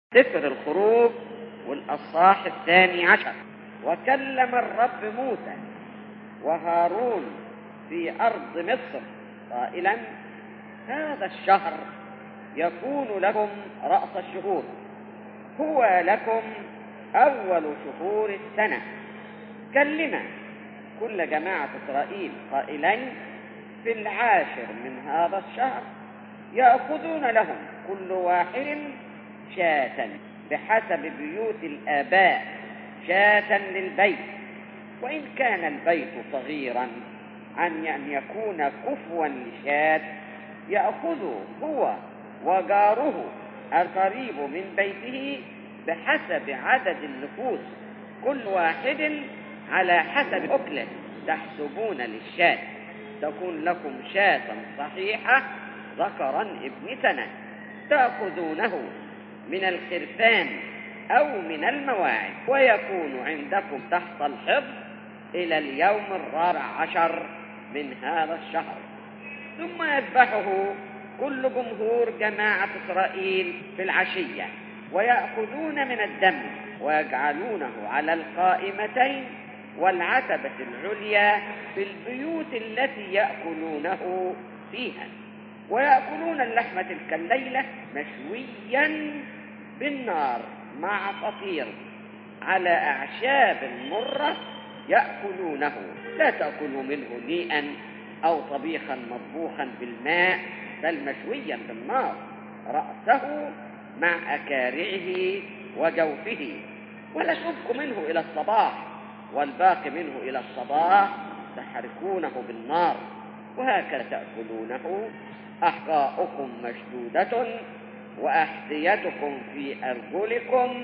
سفر الخروج والأصحاح الثاني عشر وكلم الرب موسى وهارون في أرض مصر قائلا هذا الشهر يكون لكم رأس الشهور هو لكم أول شهور السنة كلم كل جماعة إسرائيل قائلا في العاشر من هذا الشهر يأخذون لهم كل واحد شاة بحسب بيوت الآباء شاة للبيت وإن كان البيت صغيرا عن أن يكون كفوا لشاة يأخذ هو وجاره القريب من بيته بحسب عدد النفوس كل واحد على حسب أكله تحسبون للشاة تكون لكم شاة صحيحة ذكرا ابن سنة تأخذونه من الخرفان أو من المواعظ ويكون عندكم تحت الحفظ إلى اليوم الرابع عشر من هذا الشهر ثم يذبحه كل جمهور جماعة إسرائيل في العشية ويأخذون من الدم ويجعلونه على القائمتين والعتبة العليا في البيوت التي يأكلونه فيها ويأكلون اللحم تلك الليلة مشويا بالنار مع فطير على أعشاب مرة يأكلونه لا تأكلوا منه نيئا أو طبيخا مطبوخا بالماء بل مشويا بالنار رأسه مع أكارعه وجوفه ولا شبك منه إلى الصباح والباقي منه إلى الصباح تحركونه بالنار وهكذا تأكلونه أحقاؤكم مشدودة وأحذيتكم في أرجلكم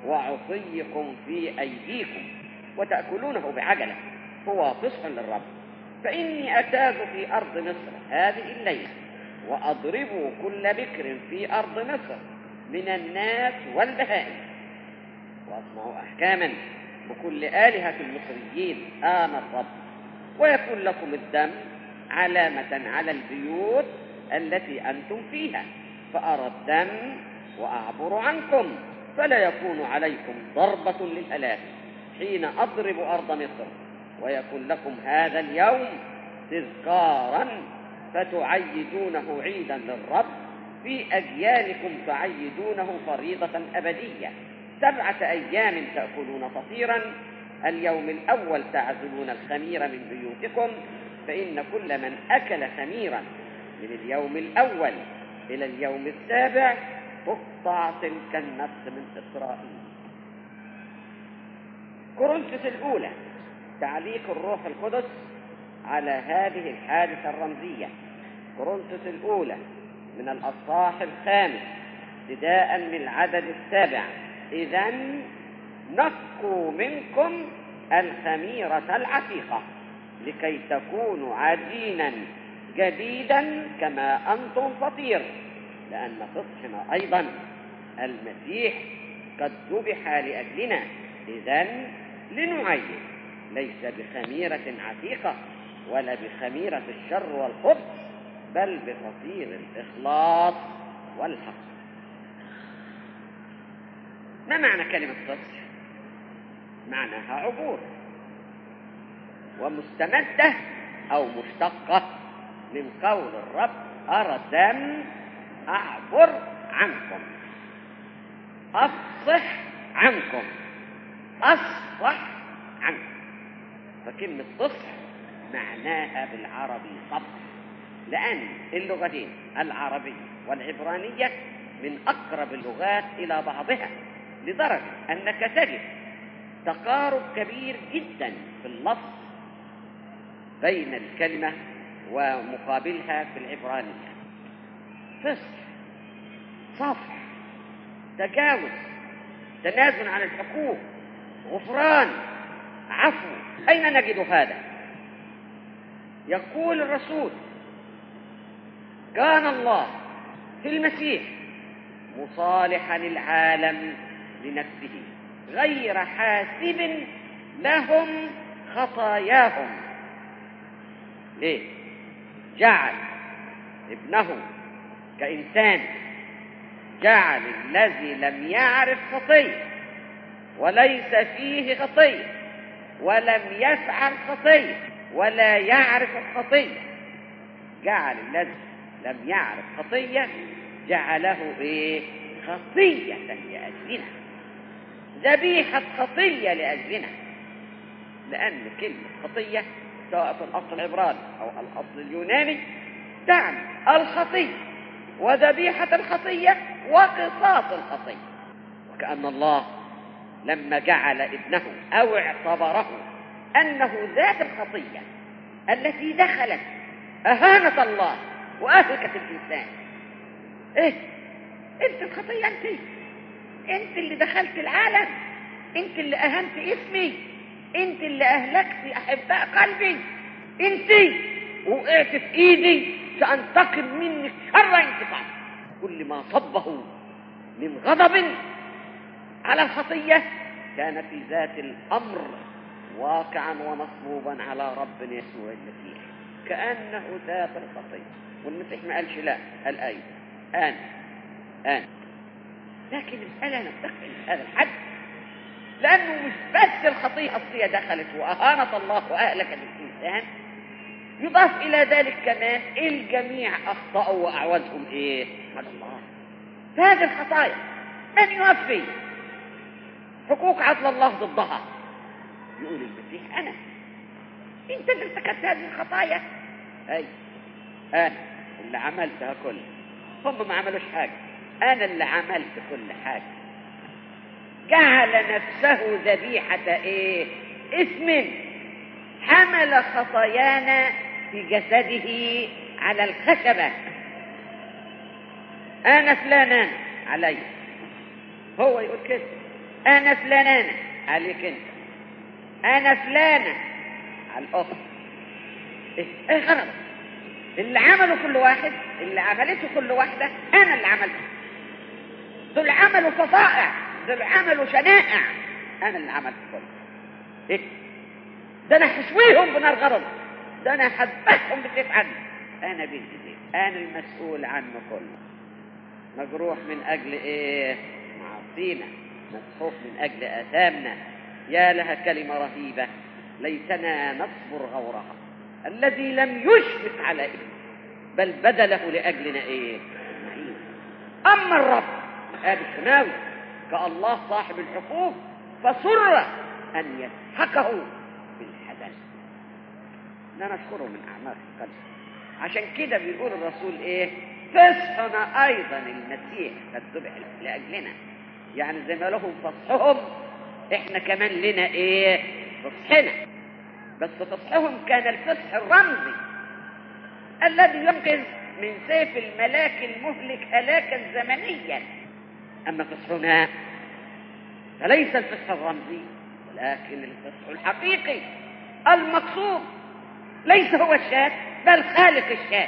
وعصيكم في أيديكم وتأكلونه بعجلة هو فصح للرب فإني أتاز في أرض مصر هذه الليلة وأضرب كل بكر في أرض مصر من الناس والبهائم وأصنع أحكاما بكل آلهة المصريين آن الرب ويكون لكم الدم علامة على البيوت التي أنتم فيها فأرى الدم وأعبر عنكم فلا يكون عليكم ضربة للهلاك حين أضرب أرض مصر ويكون لكم هذا اليوم تذكارا فتعيدونه عيدا للرب في أجيالكم تعيدونه فريضة أبدية سبعة أيام تأكلون فطيرا اليوم الأول تعزلون الخمير من بيوتكم فإن كل من أكل خميرا من اليوم الأول إلى اليوم السابع تقطع تلك النفس من إسرائيل كورنثوس الأولى تعليق الروح القدس على هذه الحادثة الرمزية كورنثوس الأولى من الأصحاح الخامس ابتداء من العدد السابع إذا نقوا منكم الخميرة العتيقة لكي تكونوا عجينا جديدا كما أنتم فطير لأن فصحنا أيضا المسيح قد ذبح لأجلنا إذا لنعين ليس بخميرة عتيقة ولا بخميرة الشر والخبث بل بفطير الإخلاص والحق ما معنى كلمة فصح؟ معناها عبور ومستمدة أو مشتقة من قول الرب أرى الدم أعبر عنكم أفصح عنكم أصفح عنكم فكلمة صفح معناها بالعربي صفح لأن اللغتين العربية والعبرانية من أقرب اللغات إلى بعضها لدرجة أنك تجد تقارب كبير جدا في اللفظ بين الكلمة ومقابلها في العبرانية فصح صفح تجاوز تنازل عن الحقوق غفران عفو أين نجد هذا يقول الرسول كان الله في المسيح مصالحا العالم لنفسه غير حاسب لهم خطاياهم ليه جعل ابنه كإنسان جعل الذي لم يعرف خطية وليس فيه خطية ولم يفعل خطية ولا يعرف الخطية جعل الذي لم يعرف خطية جعله ايه خطية لأجلنا ذبيحة خطية لأجلنا لأن كلمة خطية سواء في الأصل العبراني أو الأصل اليوناني تعني الخطية وذبيحة الخطية وقصاص الخطية وكأن الله لما جعل ابنه أو اعتبره أنه ذات الخطية التي دخلت أهانت الله وأهلكت الإنسان إيه أنت الخطية أنت أنت اللي دخلت العالم أنت اللي أهنت اسمي أنت اللي أهلكت أحباء قلبي أنت وقعت في إيدي سأنتقم منك شر انتقام كل ما صبه من غضب على الخطية كان في ذات الأمر واقعا ومصبوبا على رب يسوع المسيح كأنه ذات الخطية والمسيح ما قالش لا قال أيضا آن آن لكن المسألة نفتقد هذا الحد لأنه مش بس الخطيئة أصلية دخلت وأهانت الله وأهلكت الإنسان يضاف إلى ذلك كمان الجميع أخطأوا وأعوزهم إيه؟ على الله فهذه الخطايا من يوفي حقوق عدل الله ضدها يقول المسيح أنا أنت اللي ارتكبت هذه الخطايا أي أنا اللي عملتها كلها هم ما عملوش حاجة أنا اللي عملت كل حاجة جعل نفسه ذبيحة إيه؟ اسم حمل خطايانا في جسده على الخشبة أنا فلانان علي هو يقول كده أنا فلانان عليك أنت أنا فلانة على الأخت إيه, إيه غرض اللي عمله كل واحد اللي عملته كل واحدة أنا اللي عملته دول عملوا فظائع دول عملوا شنائع أنا اللي عملت كله إيه ده أنا حشويهم بنار غرض ده أنا حذبتهم بسيف عني أنا بنتي أنا المسؤول عنه كله مجروح من أجل إيه معاصينا مسحوق من أجل آثامنا يا لها كلمة رهيبة ليتنا نصبر غورها الذي لم يشفق على ابنه بل بذله لأجلنا إيه أما الرب هذا السماوي كالله صاحب الحقوق فسر أن يسحقه بالحدث لا نشكره من أعماق القلب عشان كده بيقول الرسول إيه فصحنا أيضا المسيح قد ذبح لأجلنا يعني زي ما لهم فصحهم احنا كمان لنا ايه فصحنا بس فصحهم كان الفصح الرمزي الذي ينقذ من سيف الملاك المهلك هلاكا زمنيا اما فصحنا فليس الفصح الرمزي ولكن الفصح الحقيقي المقصود ليس هو الشاة بل خالق الشاة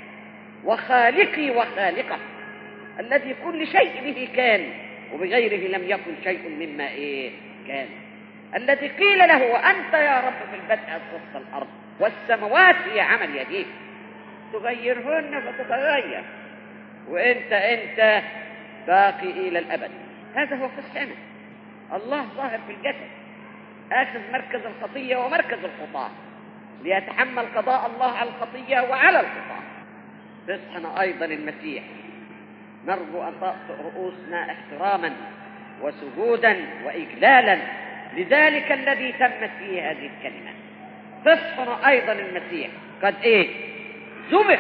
وخالقي وخالقه الذي كل شيء به كان وبغيره لم يكن شيء مما ايه كان الذي قيل له وانت يا رب في البدء اسست الارض والسماوات هي عمل يديك تغيرهن فتتغير وانت انت باقي الى الابد هذا هو فصحنا الله ظاهر في الجسد اخذ مركز الخطيه ومركز الخطاه ليتحمل قضاء الله على الخطيه وعلى الخطاه فصحنا ايضا المسيح نرجو أن تأطئ رؤوسنا احتراما وسجودا وإجلالا لذلك الذي تمت فيه هذه الكلمة فصحنا أيضا المسيح قد إيه ذبح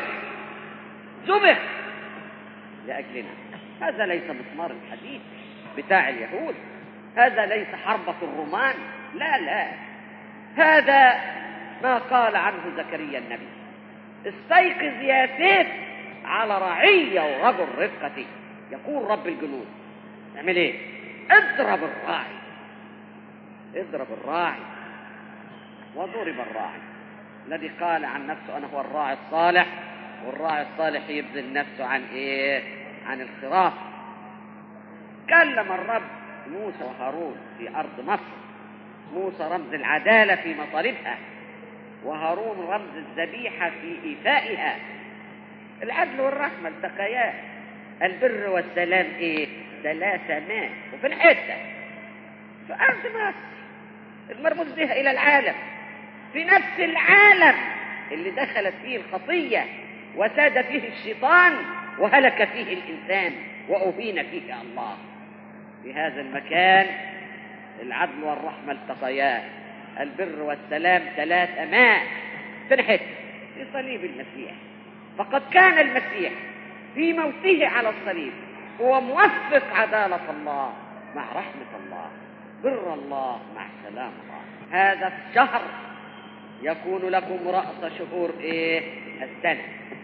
ذبح لأجلنا هذا ليس مسمار الحديد بتاع اليهود هذا ليس حربة الرومان لا لا هذا ما قال عنه زكريا النبي استيقظ يا سيف على رعية ورجل رفقتي يقول رب الجنود تعمل ايه اضرب الراعي اضرب الراعي وضرب الراعي الذي قال عن نفسه انا هو الراعي الصالح والراعي الصالح يبذل نفسه عن ايه عن الخراف كلم الرب موسى وهارون في ارض مصر موسى رمز العداله في مطالبها وهارون رمز الذبيحه في ايفائها العدل والرحمة التقيان البر والسلام ايه تلاسما وفي الحته في ارض مصر المرموز بها الى العالم في نفس العالم اللي دخلت فيه الخطيه وساد فيه الشيطان وهلك فيه الانسان واهين فيه الله في هذا المكان العدل والرحمه التقيان البر والسلام ثلاث ماء في الحته في صليب المسيح فقد كان المسيح في موته على الصليب هو موفق عدالة الله مع رحمة الله بر الله مع سلام الله هذا الشهر يكون لكم رأس شهور ايه السنة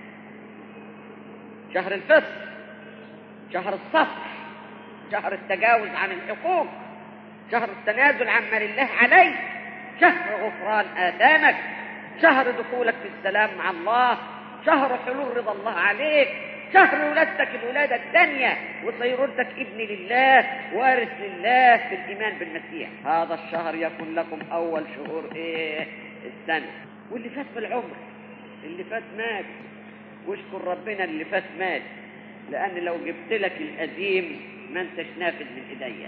شهر الفصل شهر الصفح شهر التجاوز عن الحقوق شهر التنازل عما لله عليه شهر غفران آثامك شهر دخولك في السلام مع الله شهر حلول رضا الله عليك شهر ولادتك الولادة الثانية وصيرتك ابن لله وارث لله في الإيمان بالمسيح هذا الشهر يكون لكم أول شهور إيه السنة واللي فات في العمر اللي فات مات واشكر ربنا اللي فات مات لأن لو جبت لك القديم ما انتش نافذ من إيديا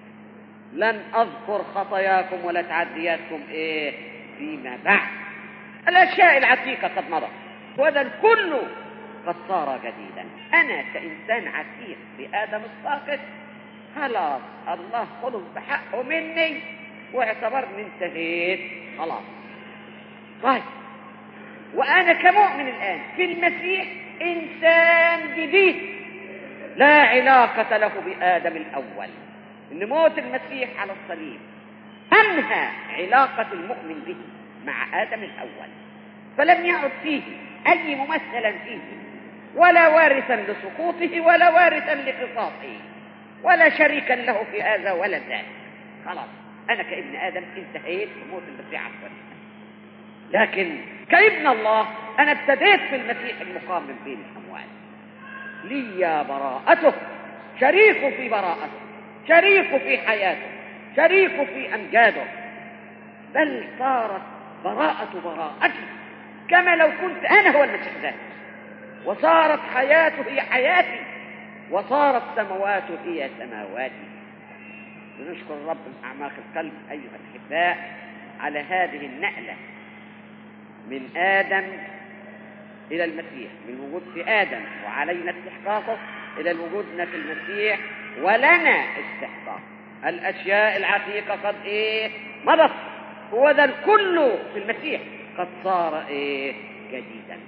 لن أذكر خطاياكم ولا تعدياتكم إيه فيما بعد الأشياء العتيقة قد مضت وذا الكل قد صار جديدا أنا كإنسان عتيق بآدم الساقط خلاص الله خلص بحقه مني واعتبرني انتهيت خلاص طيب وأنا كمؤمن الآن في المسيح إنسان جديد لا علاقة له بآدم الأول إن موت المسيح على الصليب أنهى علاقة المؤمن به مع آدم الأول فلم يعد فيه أي ممثلا فيه ولا وارثا لسقوطه ولا وارثا لقصاصه ولا شريكا له في هذا ولا ذاك خلاص أنا كابن آدم انتهيت بموت المسيح على الصليب لكن كابن الله أنا ابتديت في المسيح المقام من بين الأموات لي براءته شريك في براءته شريك في حياته شريك في أمجاده بل صارت براءة براءتي كما لو كنت أنا هو المسيح ذاته وصارت حياته هي حياتي وصارت سمواته هي سماواتي ونشكر الرب من أعماق القلب أيها الأحباء على هذه النقلة من آدم إلى المسيح من الوجود في آدم وعلينا استحقاقه إلى الوجودنا في المسيح ولنا استحقاق الأشياء العتيقة قد إيه مضت هو ذا الكل في المسيح قد صار إيه جديدا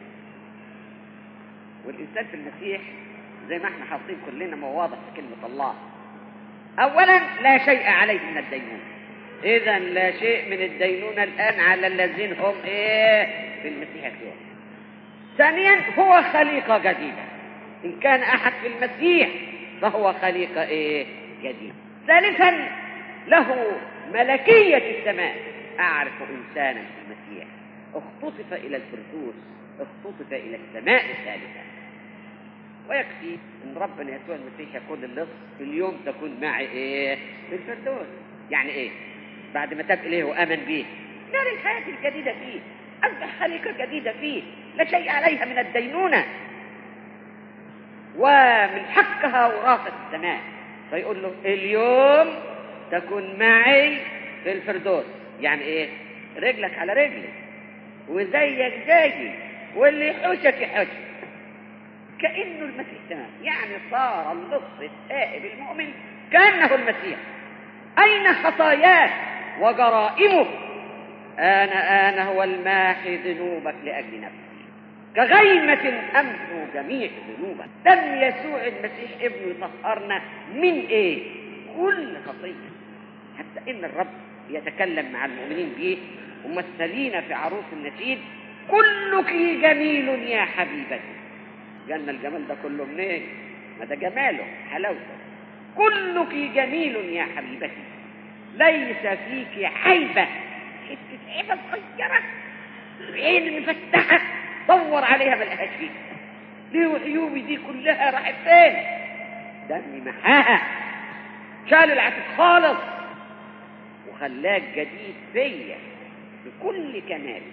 والإنسان في المسيح زي ما احنا حاطين كلنا ما واضح في كلمة الله أولا لا شيء عليه من الدينونة إذا لا شيء من الدينونة الآن على الذين هم إيه في المسيح يسوع ثانيا هو خليقة جديدة إن كان أحد في المسيح فهو خليقة إيه جديدة ثالثا له ملكية السماء أعرف إنسانا في المسيح اختطف إلى الفردوس اختطف إلى السماء الثالثة ويكفي ان ربنا يسوع المسيح يقول للص في اليوم تكون معي ايه في الفردوس يعني ايه بعد ما تاب اليه وامن به نار الحياه الجديده فيه اصبح خليقه جديده فيه لا شيء عليها من الدينونه ومن حقها وراثه السماء فيقول له اليوم تكون معي في الفردوس يعني ايه رجلك على رجلي وزيك زيي واللي يحوشك يحوشك كأنه المسيح تمام يعني صار اللص التائب المؤمن كأنه المسيح أين خطاياه وجرائمه أنا أنا هو الماحي ذنوبك لأجل نفسي كغيمة أمحو جميع ذنوبك دم يسوع المسيح ابنه يطهرنا من إيه؟ كل خطية حتى إن الرب يتكلم مع المؤمنين به ممثلين في عروس النشيد كلك جميل يا حبيبتي جالنا الجمال ده كله منين؟ إيه؟ ما ده جماله حلاوته كلك جميل يا حبيبتي ليس فيك عيبة حتة عيبة صغيرة عين مفتحة دور عليها ما لقاهاش فيك ليه عيوبي دي كلها راحت فين؟ دمي محاها شال العتيق خالص وخلاك جديد فيا بكل كمال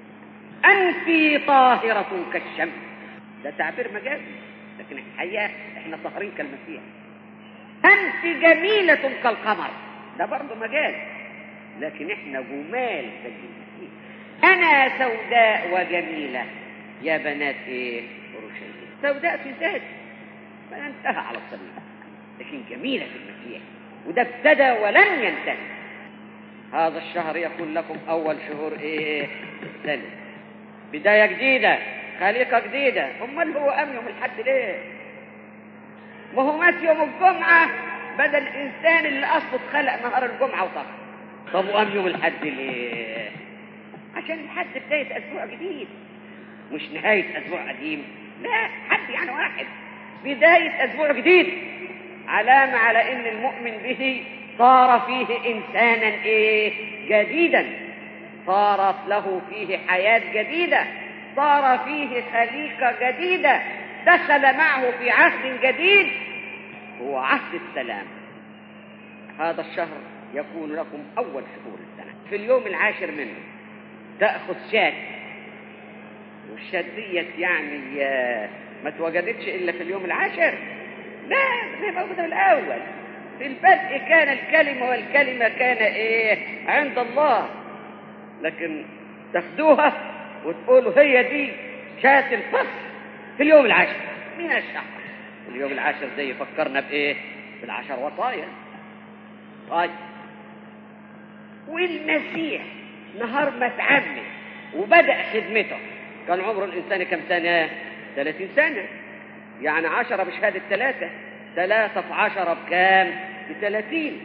أنت طاهرة كالشمس ده تعبير مجازي لكن الحقيقة احنا سهرين كالمسيح انت جميلة كالقمر ده برضه مجال لكن احنا جمال زي المسيح انا سوداء وجميلة يا بنات ايه اورشليم سوداء في ذاتي فانتهى على الصليب لكن جميلة في المسيح وده ابتدى ولن ينتهي هذا الشهر يكون لكم أول شهور إيه السنة بداية جديدة خليقة جديدة أمال هو قام يوم الحد ليه ما هو مات يوم الجمعة بدل الإنسان اللي أصله اتخلق نهار الجمعة وطلع طب وقام يوم الحد ليه عشان الحد بداية أسبوع جديد مش نهاية أسبوع قديم لا حد يعني واحد بداية أسبوع جديد علامة على إن المؤمن به صار فيه إنسانا إيه جديدا صارت له فيه حياة جديدة صار فيه خليقة جديدة دخل معه في عهد جديد هو عهد السلام هذا الشهر يكون لكم أول شهور السنة في اليوم العاشر منه تأخذ شاة والشاة ديت يعني ما اتوجدتش إلا في اليوم العاشر لا هي موجودة الأول في البدء كان الكلمة والكلمة كان إيه عند الله لكن تاخدوها وتقولوا هي دي شاة الفصل في اليوم العاشر من الشهر اليوم العاشر ده يفكرنا بإيه بالعشر وصايا طيب والمسيح نهار ما اتعمد وبدأ خدمته كان عمر الإنسان كم سنة؟ 30 سنة يعني عشرة بشهادة ثلاثة ثلاثة في عشرة بكام؟ بثلاثين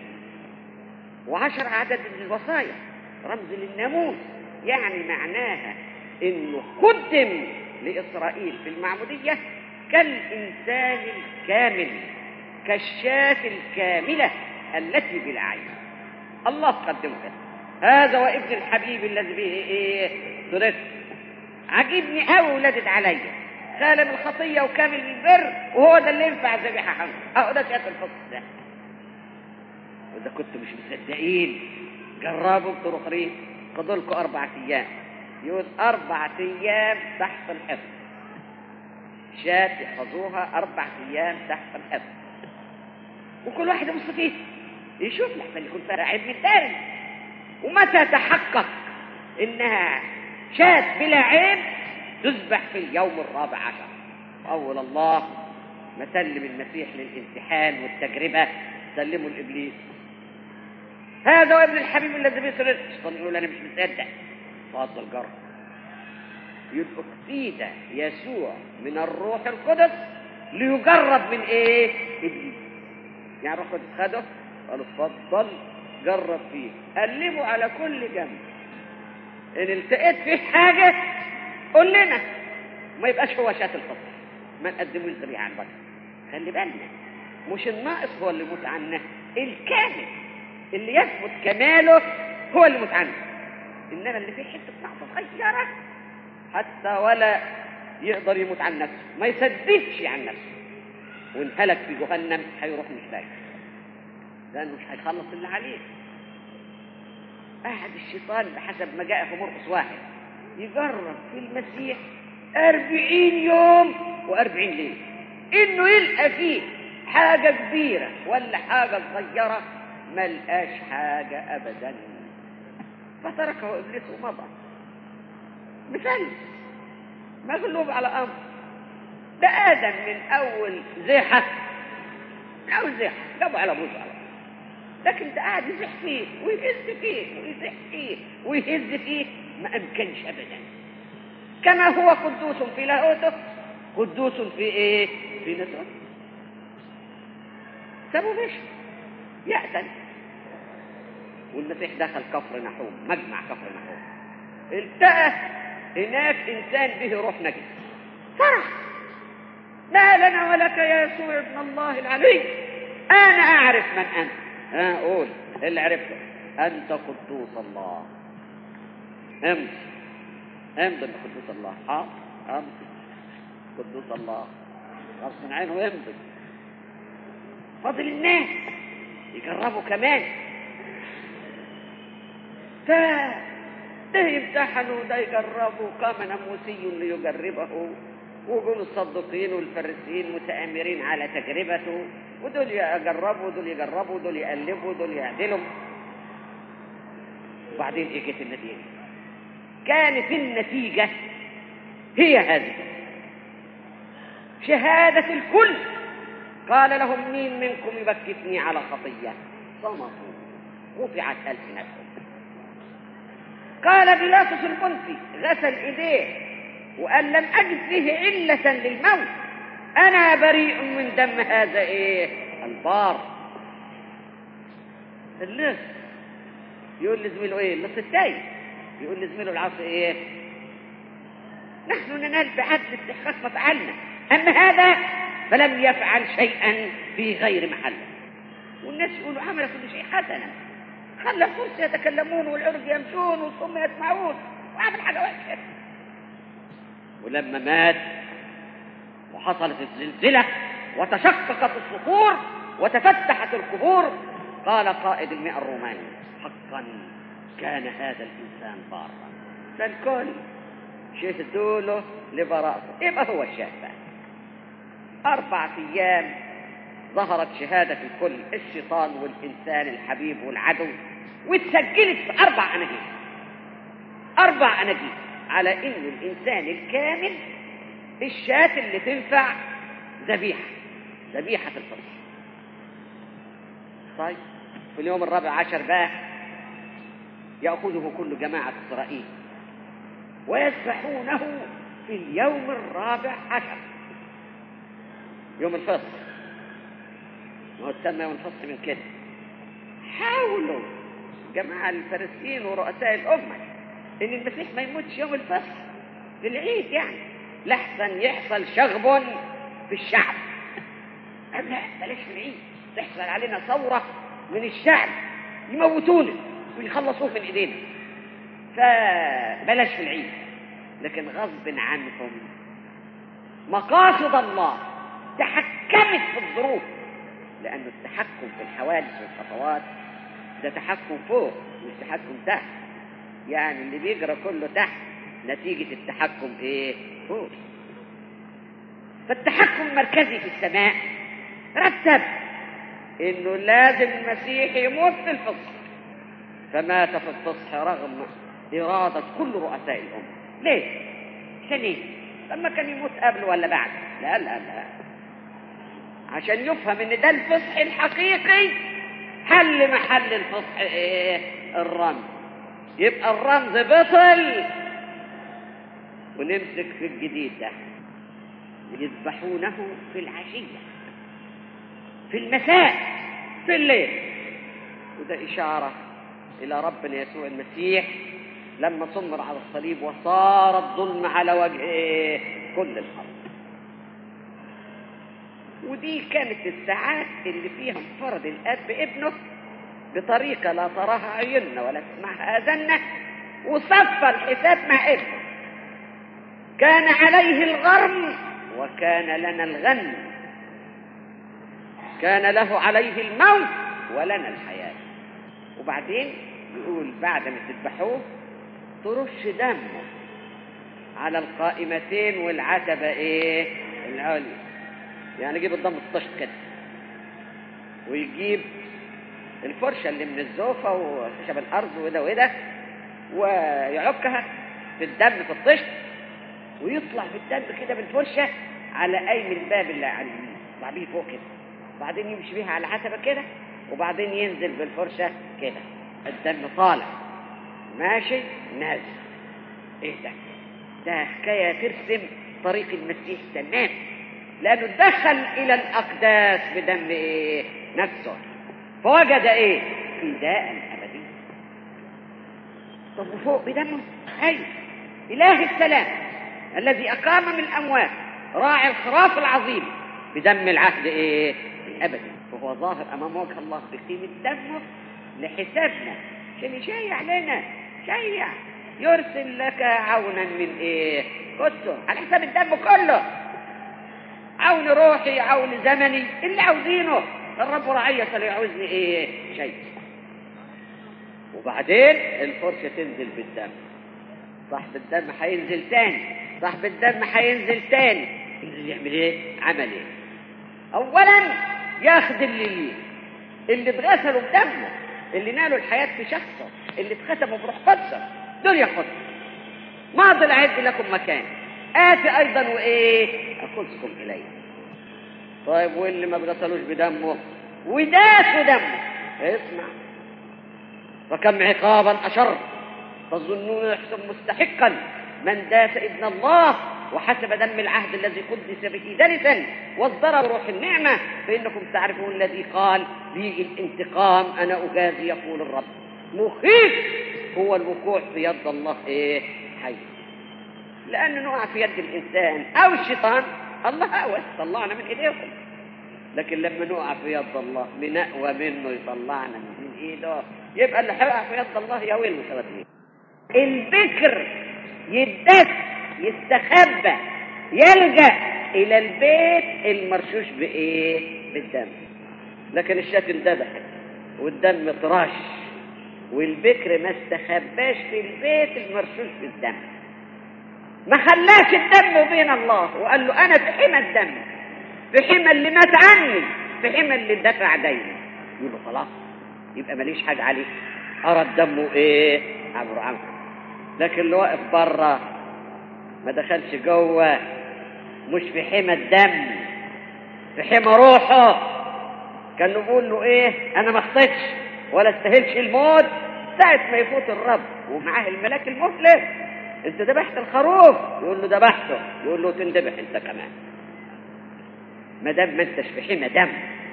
وعشر عدد الوصايا رمز للناموس يعني معناها انه قدم لاسرائيل في المعمودية كالانسان الكامل كالشاة الكاملة التي بلا عين الله قدمه كده هذا وابن الحبيب الذي به ايه سررت عجبني قوي ولدت عليا خالم الخطيه وكامل البر وهو ده اللي ينفع ذبيحه حمد اهو ده شاف الفصل ده واذا كنتوا مش مصدقين جربوا بطرق ريح خدوا لكم اربع ايام يقول اربع ايام تحت الحفظ شاة يحفظوها اربع ايام تحت الحفظ وكل واحد يبص فيه يشوف لحسن يكون فيها عيب من تاني ومتى تحقق انها شاة بلا عيب تذبح في اليوم الرابع عشر وأول الله ما سلم المسيح للامتحان والتجربة سلمه لإبليس هذا وابن الحبيب الذي به سررت الشيطان يقول أنا مش مصدق فضل جرب يبقى اقتيد يسوع من الروح القدس ليجرب من ايه؟ ابليس يعني روح القدس خده قال اتفضل جرب فيه قلبه على كل جنب ان التقيت فيه حاجه قول لنا ما يبقاش هو شاة الفصل ما نقدموش ذبيحة عن بشر خلي بالنا مش الناقص هو اللي يموت عنه الكامل اللي يثبت كماله هو اللي يموت عنه انما اللي فيه حته نقص صغيره حتى ولا يقدر يموت عن نفسه ما يسددش عن نفسه وان هلك في جهنم هيروح مش لاقي لانه مش هيخلص اللي عليه قاعد الشيطان بحسب ما جاء في مرقس واحد يجرب في المسيح أربعين يوم وأربعين ليلة إنه يلقى فيه حاجة كبيرة ولا حاجة صغيرة ما لقاش حاجة أبدا فتركه إبليس ومضى مثال مغلوب على أمر ده آدم من أول زيحة من أول زيحة جابوا على موسى على لكن ده قاعد يزح فيه ويهز فيه ويزح فيه ويهز فيه ما أمكنش أبدا كما هو قدوس في لاهوته قدوس في إيه؟ في نسوته سابوا مشي يأتن والمسيح دخل كفر نحوم مجمع كفر نحوم التقى هناك إنسان به روح نجس فرح ما لنا ولك يا يسوع ابن الله العلي أنا أعرف من أنت ها قول اللي عرفته أنت قدوس الله امضي امضي بقدوس الله حاضر امضي قدوس الله غصب عينه امضي فاضل الناس يجربوا كمان ده ده يمتحنوا ده يجربوا قام ناموسي ليجربه ويقولوا الصدقين والفرسين متآمرين على تجربته ودول يجربوا ودول يجربوا ودول يقلبوا ودول يعدلوا وبعدين اجت النتيجة كانت النتيجة هي هذه شهادة الكل قال لهم مين منكم يبكتني على خطية صمتوا رفعت ألسنتهم قال بيلاطس البنطي غسل ايديه وقال لم اجد فيه علة للموت انا بريء من دم هذا ايه البار اللص يقول لزميله ايه اللص التايب يقول لزميله العاصي ايه نحن ننال بعدل استحقاق ما فعلنا اما هذا فلم يفعل شيئا في غير محله والناس يقولوا عمل كل شيء حسنا خلى الفرس يتكلمون والعرب يمشون والصم يسمعون وعمل حاجه وحشه ولما مات وحصلت الزلزله وتشققت الصخور وتفتحت القبور قال قائد المئة الروماني حقا كان هذا الإنسان بارا فالكل شهدوا له لبراءته يبقى هو الشهد أربع أيام ظهرت شهادة الكل الشيطان والإنسان الحبيب والعدو واتسجلت في أربع أناجيل أربع أناجيل على إنه الإنسان الكامل الشاة اللي تنفع ذبيحة ذبيحة الفصح طيب في اليوم الرابع عشر بقى يأخذه كل جماعة إسرائيل ويذبحونه في اليوم الرابع عشر يوم الفصل ما هو تسمى يوم الفصل من كده حاولوا جماعة الفريسيين ورؤساء الأمة إن المسيح ما يموتش يوم الفصل في العيد يعني لحسن يحصل شغب في الشعب قال لا بلاش في العيد تحصل علينا ثورة من الشعب يموتونا ويخلصوه من ايدينا فبلاش في العيد لكن غصب عنكم مقاصد الله تحكمت في الظروف لأن التحكم في الحوادث والخطوات ده تحكم فوق مش تحكم تحت يعني اللي بيجرى كله تحت نتيجة التحكم ايه فوق فالتحكم المركزي في السماء رتب انه لازم المسيح يموت في الفصح فمات في الفصح رغم إرادة كل رؤساء الأمة ليه؟ عشان ايه؟ لما كان يموت قبل ولا بعد لا لا لا عشان يفهم ان ده الفصح الحقيقي حل محل الفصح ايه الرمز يبقى الرمز بطل ونمسك في الجديد ده يذبحونه في العشية في المساء في الليل وده إشارة إلى ربنا يسوع المسيح لما صمر على الصليب وصار الظلم على وجه كل الأرض ودي كانت الساعات اللي فيها انفرد الاب بابنه بطريقه لا تراها عيوننا ولا تسمعها اذاننا وصفى الحساب مع ابنه كان عليه الغرم وكان لنا الغنم كان له عليه الموت ولنا الحياه وبعدين يقول بعد ما تذبحوه ترش دمه على القائمتين والعتبه ايه العليا يعني يجيب الضم الطشت كده ويجيب الفرشة اللي من الزوفة وخشب الأرض وده وده ويعكها في الدم في الطشت ويطلع في الدم كده بالفرشة على قايم الباب اللي على اليمين يطلع بيه فوق كده وبعدين يمشي بيها على العتبة كده وبعدين ينزل بالفرشة كده الدم طالع ماشي نازل ايه ده ده حكاية ترسم طريق المسيح تمام لأنه دخل إلى الأقداس بدم إيه؟ نفسه فوجد إيه؟ فداء أبدي طب وفوق بدمه؟ أيوه إله السلام الذي أقام من الأموات راعي الخراف العظيم بدم العهد إيه؟ الأبدي فهو ظاهر أمام وجه الله بقيمة دمه لحسابنا عشان يشيع لنا شيع يرسل لك عونا من إيه؟ قدسه على حساب الدم كله عون روحي عون زمني اللي عاوزينه الرب رعية لا يعوزني ايه شيء وبعدين الفرشة تنزل بالدم صاحب الدم هينزل تاني صاحب الدم هينزل تاني ينزل يعمل ايه عمل ايه اولا ياخد اللي اللي اتغسلوا بدمه اللي نالوا الحياة في شخصه اللي اتختموا بروح قدسه دول ياخدهم ما أعد لكم مكان آتي أيضا وإيه أخذكم إلي طيب واللي ما اتغسلوش بدمه وداسوا دمه اسمع فكم عقابا أشر تظنون يحسب مستحقا من داس ابن الله وحسب دم العهد الذي قدس به دنسا واصدر روح النعمة فإنكم تعرفون الذي قال لي الانتقام أنا أجازي يقول الرب مخيف هو الوقوع في يد الله إيه حي لأنه نقع في يد الإنسان أو الشيطان الله أول طلعنا من إيديكم لكن لما نقع في يد الله من أقوى منه يطلعنا من إيده يبقى اللي هيقع في يد الله يا ويل وسواتيه البكر يدس يستخبى يلجأ إلى البيت المرشوش بإيه؟ بالدم لكن الشاة انذبحت والدم طرش والبكر ما استخباش في البيت المرشوش بالدم ما خلاش الدم بين الله وقال له أنا في حمى الدم في حمى اللي مات عني في حمى اللي دفع ديني يقول له خلاص يبقى ماليش حاجة عليه أرى دمه إيه عبر عنه لكن اللي واقف بره ما دخلش جوه مش في حمى الدم في حمى روحه كان يقول له ايه انا ما خطيتش ولا استاهلش الموت ساعة ما يفوت الرب ومعاه الملاك المفلس انت ذبحت الخروف يقول له ذبحته يقول له تندبح انت كمان ما دام ما انتش في حمى دم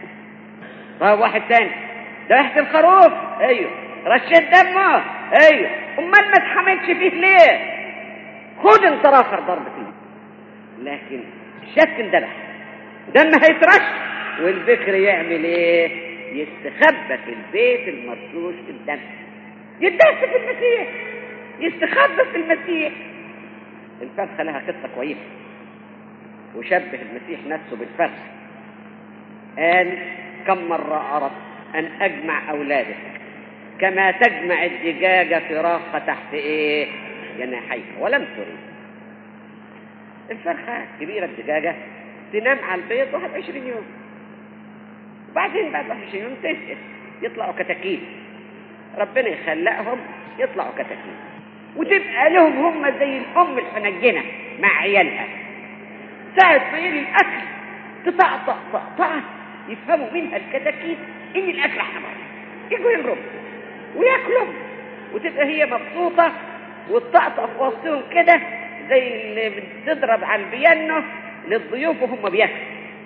طيب واحد تاني ذبحت الخروف ايوه رشيت دمه ايوه امال ما تحملش فيه ليه خد انت اخر ضرب فيه لكن الشك اندبح دم هيترش والبكر يعمل ايه يستخبى في البيت المرشوش بالدم يدس في المسيح يستخبى في المسيح الفرخة لها قصة كويسة وشبه المسيح نفسه بالفرخة قال كم مرة أردت أن أجمع أولادك كما تجمع الدجاجة فراخها تحت إيه جناحيها ولم تريد الفرخة كبيرة الدجاجة تنام على البيض 21 يوم وبعدين بعد 21 يوم تسقط يطلعوا كتاكيت ربنا يخلقهم يطلعوا كتاكيت وتبقى لهم هم زي الأم الحنجنة مع عيالها ساعة ما يجي الأكل تطقطق طقطقة يفهموا منها الكتاكيت إن الأكل حمر يجوا يهربوا وياكلوا وتبقى هي مبسوطة وتطقطق في وسطهم كده زي اللي بتضرب على البيانو للضيوف وهم بياكلوا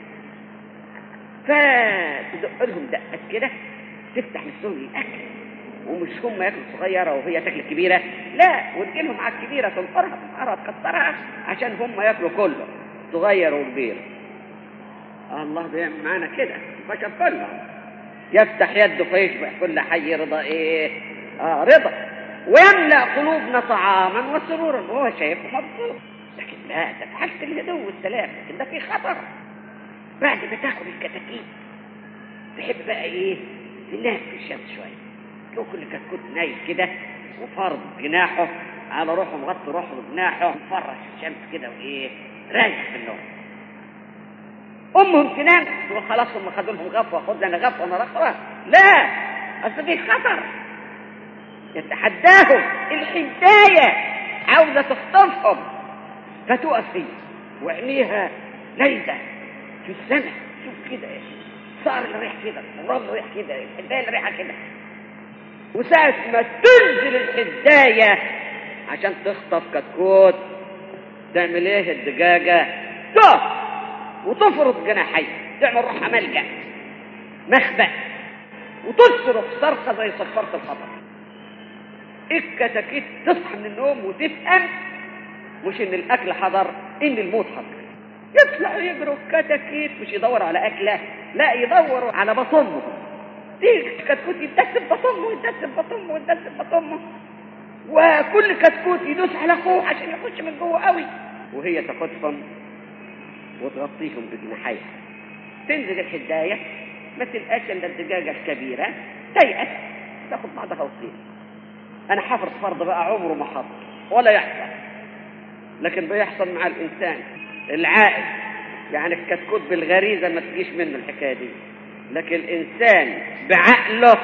فتدق لهم دقات كده تفتح نفسهم للاكل ومش هم ياكلوا صغيره وهي تاكل كبيره لا وتجي لهم على الكبيره تنقرها تنقرها تكسرها عشان هم ياكلوا كله صغير وكبير الله بيعمل معانا كده البشر كلهم يفتح يده فيشبع كل حي رضا ايه اه رضا ويملا قلوبنا طعاما وسرورا وهو شايفه مبسوط لكن لا ده في حاله الهدوء والسلام لكن ده في خطر بعد ما تاكل الكتاكيت تحب بقى ايه تنام في الشمس شويه لو كل كتكوت نايم كده وفرض جناحه على روحه مغطي روحه بجناحه مفرش الشمس كده وايه رايح في النوم امهم تنام تقول خلاص هم خدوا لهم غفوه خد لنا غفوه انا غفوه لا اصل دي خطر يتحداهم الحدايه عاوزه تخطفهم فتقف فيه وعينيها ليلة في السماء شوف كده صار اللي رايح كده الرب اللي رايح كده الحدايه اللي رايحه كده وساعة ما تنزل الحداية عشان تخطف كتكوت تعمل ايه الدجاجة تقف وتفرض جناحيها تعمل روحها ملجأ مخبأ وتصرخ صرخة زي صفارة الخطر الكتاكيت تصحى من النوم وتفهم مش ان الاكل حضر ان الموت حضر يطلعوا يجروا الكتاكيت مش يدوروا على اكله لا يدوروا على بطنهم تيجي كتكوت يتدس بطمه يتدس بطمه يتدس بطمه وكل كتكوت يدوس على اخوه عشان يخش من جوه قوي وهي تاخدهم وتغطيهم بجناحيها تنزل الحدايه ما تلقاش الا الدجاجه الكبيره تيأس تاخد بعضها وتطير انا حافظ فرض بقى عمره ما حصل ولا يحصل لكن بيحصل مع الإنسان العائد يعني الكتكوت بالغريزة ما تجيش منه الحكاية دي لكن الإنسان بعقله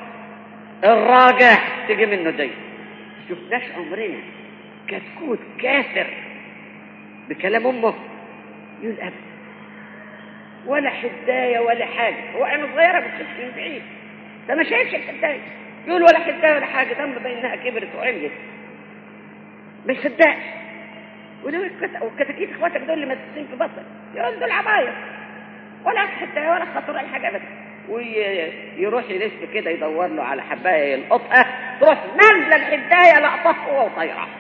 الراجح تجي منه دي شفناش عمرنا كتكوت كافر بكلام أمه يقول أبدا ولا حداية ولا حاجة هو أنا صغيرة بتشوف من بعيد ده ما شايفش الحداية يقول ولا حداية ولا حاجة ده بينها كبرت وعليت ما يصدقش ودول والكتاكيت اخواتك دول اللي مدسين في بطل يقول دول عباية ولا حداية ولا خطر ولا حاجة ابدا ويروح يلف كده يدور له على حبايه يلقطها تروح نازله الحدايه لقطها هو وطايره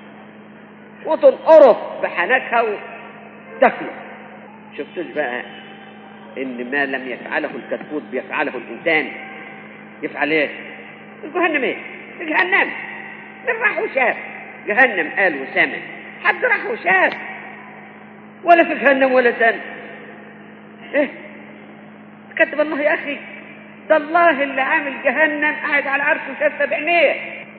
وتنقره بحنكها وتاكله شفتوش بقى ان ما لم يفعله الكتكوت بيفعله الانسان يفعل ايه جهنم ايه جهنم من راح وشاف جهنم قال وسمع حد راح وشاف ولا في جهنم ولا سمع ايه كتب الله يا اخي ده الله اللي عامل جهنم قاعد على عرشه وشافها بعينيه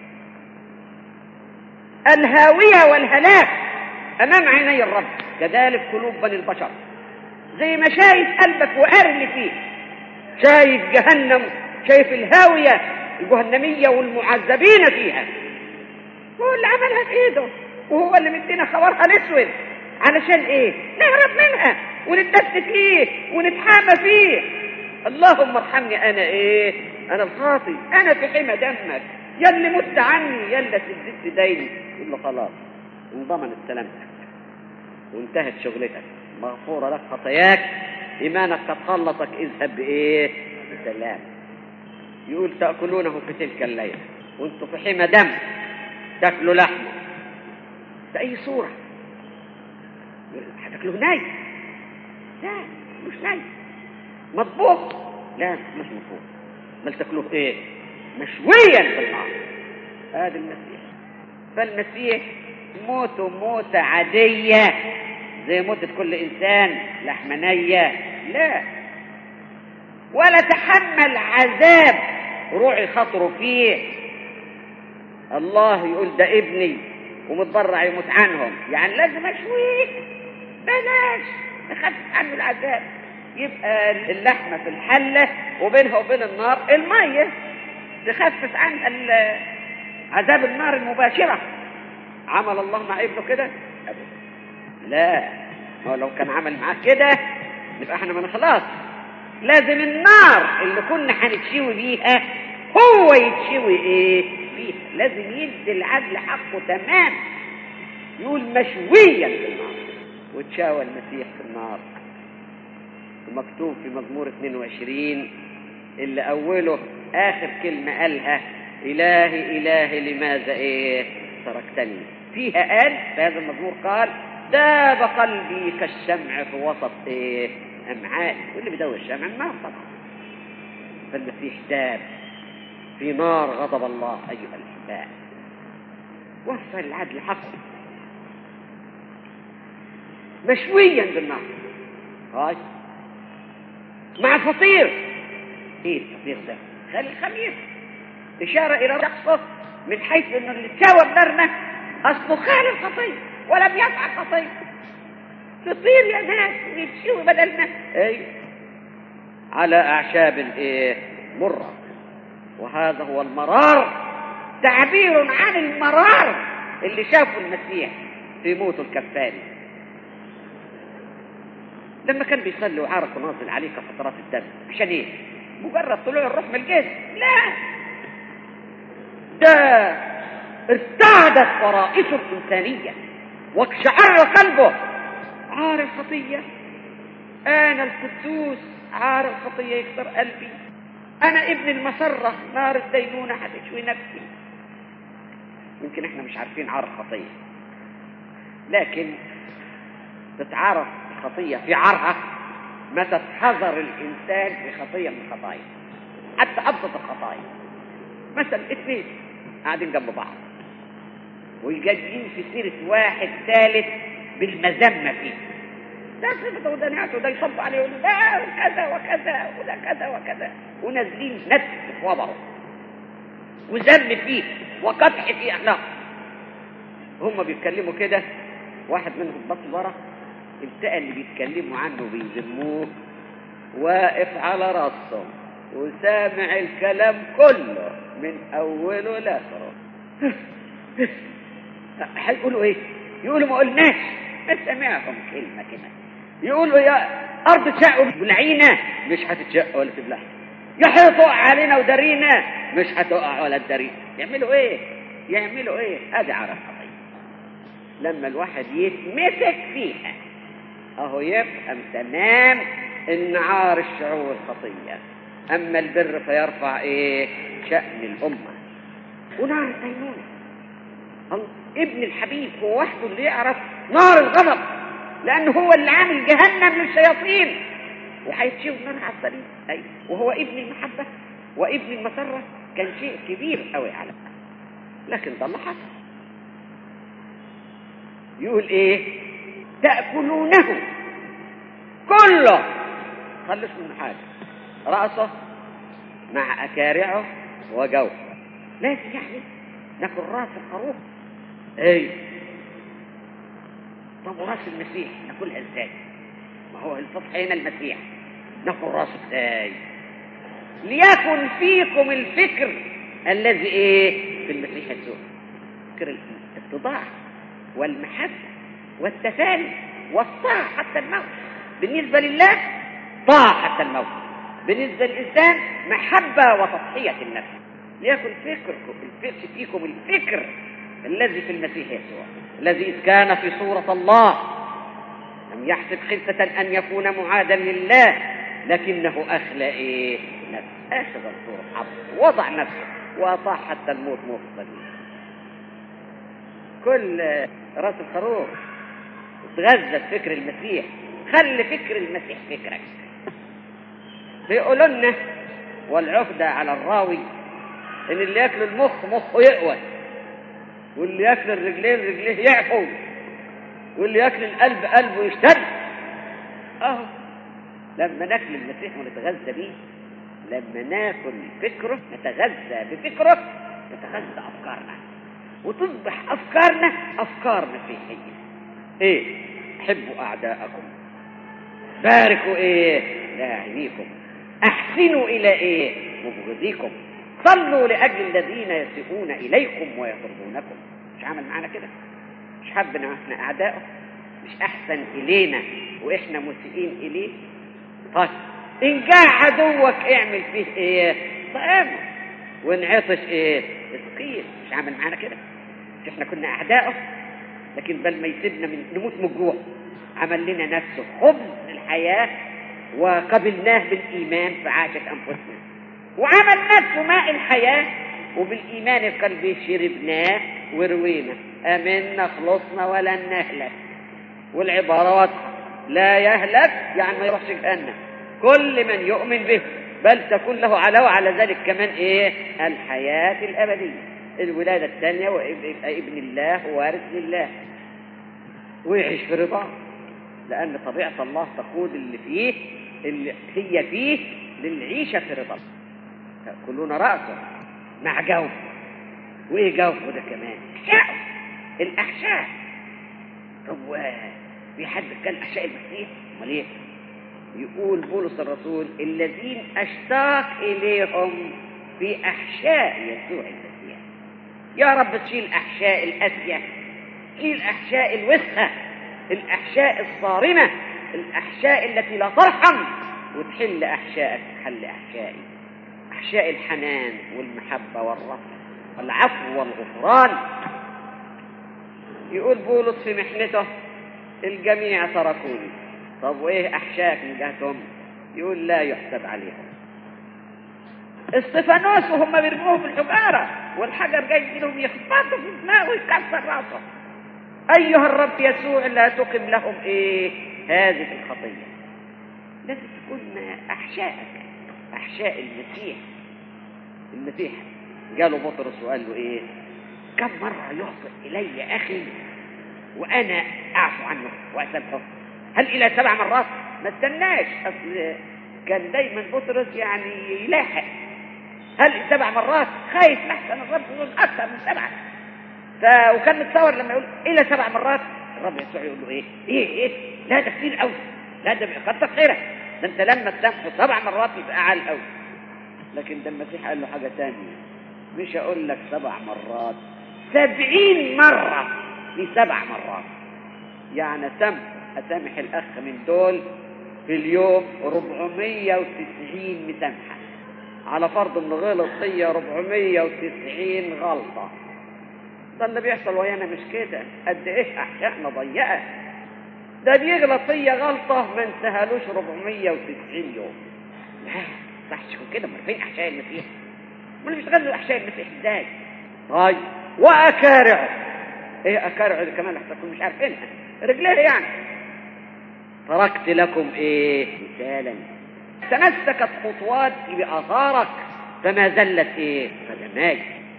الهاويه والهلاك امام عيني الرب كذلك قلوب بني البشر زي ما شايف قلبك وقار اللي فيه شايف جهنم شايف الهاويه الجهنميه والمعذبين فيها هو اللي عملها في ايده وهو اللي مدينا خبرها الاسود علشان ايه نهرب منها ونتدس فيه ونتحامى فيه اللهم ارحمني انا ايه انا الخاطي انا في حمى دمك يا اللي مت عني يا اللي سددت ديني يقول له خلاص انضمنت سلامتك وانتهت شغلتك مغفوره لك خطاياك ايمانك قد خلصك اذهب بايه بسلام يقول تاكلونه في تلك الليله وانتم في حمى دم تاكلوا لحمه باي صوره هتاكلوه ناي لا مش ناي مطبوخ لا مش مطبوخ بل تاكلوه ايه مشويا في النار هذا المسيح فالمسيح موته موتة عادية زي موتة كل إنسان لحمة نية لا ولا تحمل عذاب روعي خطره فيه الله يقول ده ابني ومتبرع يموت عنهم يعني لازم اشويه بلاش نخفف عنه العذاب يبقى اللحمه في الحله وبينها وبين النار الميه تخفف عنها عذاب النار المباشره عمل الله مع ابنه كده ابدا لا هو لو كان عمل معاه كده نبقى احنا ما خلاص لازم النار اللي كنا هنتشوي بيها هو يتشوي ايه فيها لازم يدي العدل حقه تمام يقول مشويا في النار وتشاوى المسيح في النار ومكتوب في مزمور 22 اللي أوله آخر كلمة قالها إلهي إلهي لماذا إيه تركتني فيها قال في هذا المزمور قال داب قلبي كالشمع في وسط إيه أمعائي واللي بيدور الشمع النار طبعا فالمسيح داب في نار غضب الله أيها الأحباء وفى العدل حقه مشويا بالنار هاي مع الفطير ايه الفطير ده خلي الخميس اشاره الى شخصه من حيث انه اللي تساوى بنارنا اصله خال الخطيه ولم يفعل خطيه فطير يا ناس ويتشوي بدلنا اي على اعشاب ايه مره وهذا هو المرار تعبير عن المرار اللي شافه المسيح في موته الكفاري لما كان بيصلي وعرق نازل عليه كفترات الدم عشان ايه مجرد طلوع الروح من الجسم لا ده ارتعدت فرائصه الإنسانية واقشعر قلبه عار الخطية أنا القدوس عار الخطية يكسر قلبي أنا ابن المسرة نار الدينونة هتشوي نفسي يمكن احنا مش عارفين عار الخطية لكن تتعرف الخطية في عرها متى تحذر الإنسان في خطية من الخطايا حتى أبسط الخطايا مثلا اثنين قاعدين جنب بعض وجايين في سيرة واحد ثالث بالمذمة فيه ده صفته وده نعته وده يصب عليه يقول لا وكذا وكذا وده كذا وكذا ونازلين نتف في وضعه وذم فيه وقدح في أخلاقه هم بيتكلموا كده واحد منهم بص ورا التقى اللي بيتكلموا عنه بيذموه واقف على راسه وسامع الكلام كله من اوله لاخره هيقولوا ايه يقولوا ما قلناش ما سمعهم كلمه كده يقولوا يا ارض تشق بلعينا مش هتتشق ولا تبلع يا حيط تقع علينا ودارينا مش هتقع ولا تدارينا يعملوا ايه يعملوا ايه ادي عرف خطيه لما الواحد يتمسك فيها اهو يبقى تمام النعار الشعور الخطيه اما البر فيرفع ايه شأن الامه ونار الدينونه ابن الحبيب هو وحده اللي يعرف نار الغضب لانه هو اللي عامل جهنم للشياطين وهيتشيل نار على الصليب اي وهو ابن المحبه وابن المسره كان شيء كبير قوي على لكن ده اللي حصل يقول ايه تاكلونه كله خلص من حاجه راسه مع اكارعه وجوفه لازم يعني ناكل راس الخروف اي طب وراس المسيح ناكلها ازاي ما هو الفتح هنا المسيح ناكل راسه ازاي ليكن فيكم الفكر الذي ايه في المسيح يسوع فكر الاتضاع والمحبه والتفاني والطاعه حتى الموت بالنسبه لله طاعه حتى الموت بالنسبه للانسان محبه وتضحيه النفس ليكن فكركم الفكر فيكم الفكر الذي في المسيح يسوع الذي إذ كان في صورة الله لم يحسب خلفة أن يكون معادا لله لكنه أخلى إيه؟ نفسه أخذ الصورة عبد وضع نفسه وأطاع حتى الموت موت الصليب كل راس الخروف تغذى فكر المسيح خلي فكر المسيح فكرك بيقولوا لنا والعقدة على الراوي إن اللي ياكل المخ مخه يقوى واللي ياكل الرجلين رجليه يعفو واللي ياكل القلب قلبه يشتد اهو لما ناكل المسيح ونتغذى بيه لما ناكل فكره نتغذى بفكره نتغذى افكارنا وتصبح افكارنا افكار مسيحيه ايه حبوا اعداءكم باركوا ايه لاعبيكم احسنوا الى ايه مبغضيكم صلوا لاجل الذين يسيئون اليكم ويطردونكم مش عمل معانا كده مش حبنا احنا اعدائه مش احسن الينا واحنا مسيئين اليه طيب ان جاء عدوك اعمل فيه ايه طعمه وان عطش ايه اسقيه مش عمل معانا كده مش احنا كنا اعدائه لكن بل ما يسيبنا من نموت من الجوع عمل لنا نفسه خبز الحياه وقبلناه بالايمان فعاشت انفسنا وعمل نفسه ماء الحياة وبالإيمان القلبي شربناه وروينا أمنا خلصنا ولا نهلك والعبارة واضحة لا يهلك يعني ما يروحش جهنم كل من يؤمن به بل تكون له علاوة على ذلك كمان إيه الحياة الأبدية الولادة الثانية ويبقى ابن الله وارث لله ويعيش في رضاه لأن طبيعة الله تقود اللي فيه اللي هي فيه للعيشة في رضاه تأكلون رأسه مع جوف وإيه جوفه ده كمان أحشاء الأحشاء طب في حد كان أحشاء المسيح أمال إيه؟ يقول بولس الرسول الذين أشتاق إليهم في أحشاء يسوع المسيح يا رب تشيل أحشاء الأسية تشيل أحشاء الوسخة الأحشاء الصارمة الأحشاء التي لا ترحم وتحل أحشائك تحل أحشائي أحشاء الحنان والمحبة والرفق والعفو والغفران يقول بولس في محنته الجميع تركوني طب وايه احشاك من جهتهم يقول لا يحسب عليهم استفانوس وهم بيرموه في الحجاره والحجر جاي لهم يخبطوا في دماغه ويكسر راسه ايها الرب يسوع لا تقم لهم ايه هذه الخطيه لازم تكون احشائك احشاء المسيح المسيح جاله بطرس وقال له ايه كم مرة يخطئ إلي أخي وأنا أعفو عنه وأسامحه هل إلى سبع مرات ما استناش أصل كان دايما بطرس يعني يلاحق هل سبع مرات خايف لحسن الرب يقول أكثر من سبعة ف... وكان متصور لما يقول إلى سبع مرات الرب يسوع يقول له ايه ايه ايه لا ده كتير قوي لا ده كتر خيرك ده انت لما تسامحه سبع مرات يبقى عال قوي لكن ده المسيح قال له حاجه ثانيه مش هقول لك سبع مرات سبعين مرة في سبع مرات يعني سامح أسامح الأخ من دول في اليوم 490 مسامحة على فرض انه غلط هي 490 غلطة ده اللي بيحصل ويانا مش كده قد ايه احيائنا ضيقة ده بيغلط فيا غلطة ما انتهالوش 490 يوم لا صحش يكون كده امال فين احشاء المسيح؟ امال بيشتغلوا احشاء المسيح ازاي؟ طيب واكارعه ايه اكارعه دي كمان احسن مش عارفينها رجليه يعني تركت لكم ايه مثالا تمسكت خطواتي باثارك فما زلت ايه قدماي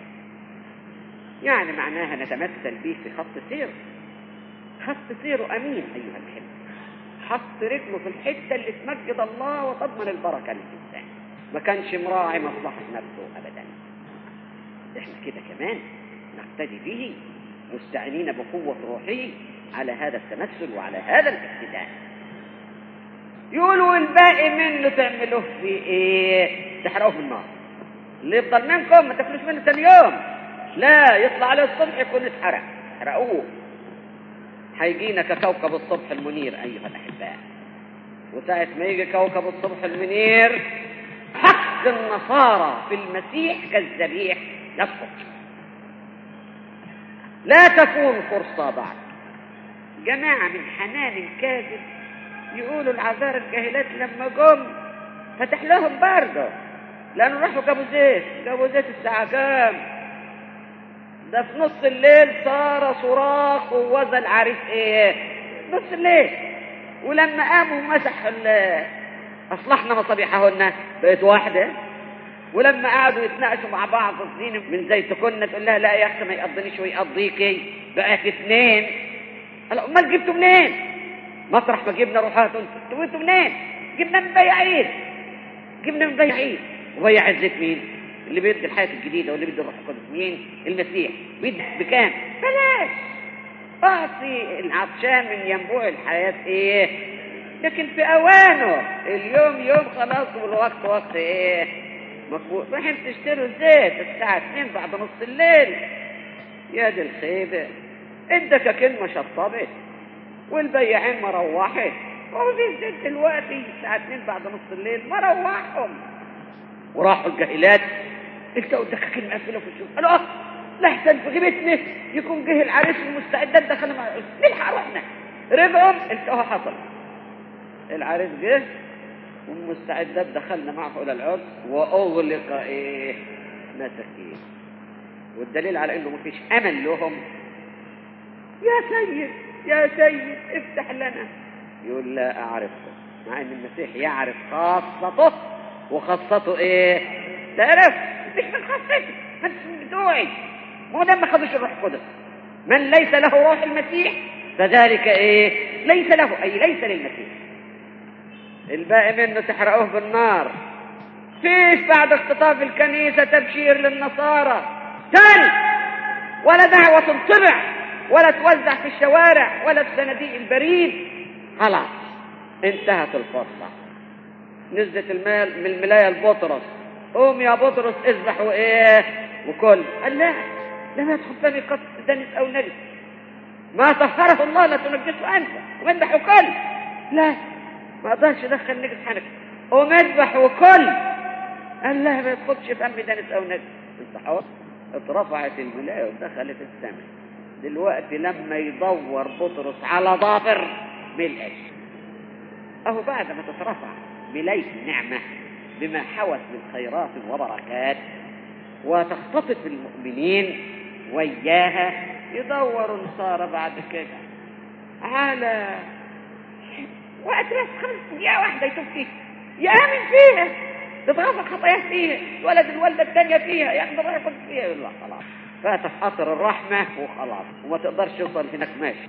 يعني معناها نتمثل به في خط سير خط سيره امين ايها الحب حط رجله في الحته اللي تمجد الله وتضمن البركه للانسان ما كانش مراعي مصلحه نفسه ابدا احنا كده كمان نقتدي به مستعينين بقوه روحه على هذا التمثل وعلى هذا الاقتداء يقولوا الباقي منه تعملوه في ايه تحرقوه في النار اللي يفضل منكم ما تاكلوش منه ثاني يوم لا يطلع عليه الصبح يكون اتحرق احرقوه هيجينا ككوكب الصبح المنير ايها الاحباء وساعة ما يجي كوكب الصبح المنير حق النصارى في المسيح كالذبيح يسقط لا تكون فرصة بعد جماعة من حنان الكاذب يقولوا العذار الجاهلات لما جم فتح لهم برضه لأنه راحوا جابوا زيت جابوا زيت الساعة كام ده في نص الليل صار صراخ ووزى العريس ايه نص الليل ولما قاموا مسح اصلحنا مصابيحهن بقت واحده ولما قعدوا يتناقشوا مع بعض اثنين من زيت كنا تقول لها لا يا اختي ما يقضنيش ويقضيكي بقت اثنين قال امال جبتوا منين؟ مطرح ما جبنا روحات انتوا انتوا منين؟ جبنا من بياعين جبنا من بياعين وبياع الزيت مين؟ اللي بيدي الحياة الجديدة واللي بيدي الروح القدس مين؟ المسيح بيدي بكام؟ بلاش أعطي العطشان من ينبوع الحياة إيه؟ لكن في أوانه اليوم يوم خلاص والوقت وقت إيه؟ مقبول رايحين تشتروا زيت الساعة 2 بعد نص الليل يا دي الخيبة ادك كلمة شطبت والبياعين ما روحت وفي زيت دلوقتي الساعة 2 بعد نص الليل ما روحهم وراحوا الجاهلات التقوا الدكاكين مقفله في السوق قالوا اه لحسن في غيبتنا يكون جه العريس المستعدات دخلنا مع نلحق روحنا رجعوا التقوا حصل العريس جه والمستعدات دخلنا معه الى العرس واغلق ايه مساكين والدليل على انه مفيش امل لهم يا سيد يا سيد افتح لنا يقول لا اعرفكم مع ان المسيح يعرف خاصته وخاصته ايه تعرف مش من خاصتي مش من بتوعي مو ده ما خدوش الروح القدس من ليس له روح المسيح فذلك ايه ليس له اي ليس للمسيح الباقي منه تحرقوه بالنار فيش بعد اختطاف الكنيسة تبشير للنصارى تاني ولا دعوة تنطبع ولا توزع في الشوارع ولا في صناديق البريد خلاص انتهت الفرصة نزلت المال من الملاية لبطرس قوم يا بطرس اذبح وايه وكل قال لا لا ما تخفني قط دنس او نجس ما طهره الله لا تنجسه انت واذبح وكل لا ما اقدرش ادخل نجس حنك قوم اذبح وكل قال لا ما يدخلش في امي دنس او نجس انت حر اترفعت الملاية ودخلت السماء دلوقتي لما يدور بطرس على ضافر بالأش أهو بعد ما تترفع ملاية النعمة بما حوت من خيرات وبركات وتختطف المؤمنين وياها يدور النصارى بعد كده على وقت بس خمس دقيقة واحدة يتوب فيها يآمن فيها تتغفر خطاياه فيها ولد الوالدة الثانية فيها ياخد الروح القدس فيها يقول لا خلاص فاتح قطر الرحمة وخلاص وما تقدرش توصل هناك ماشي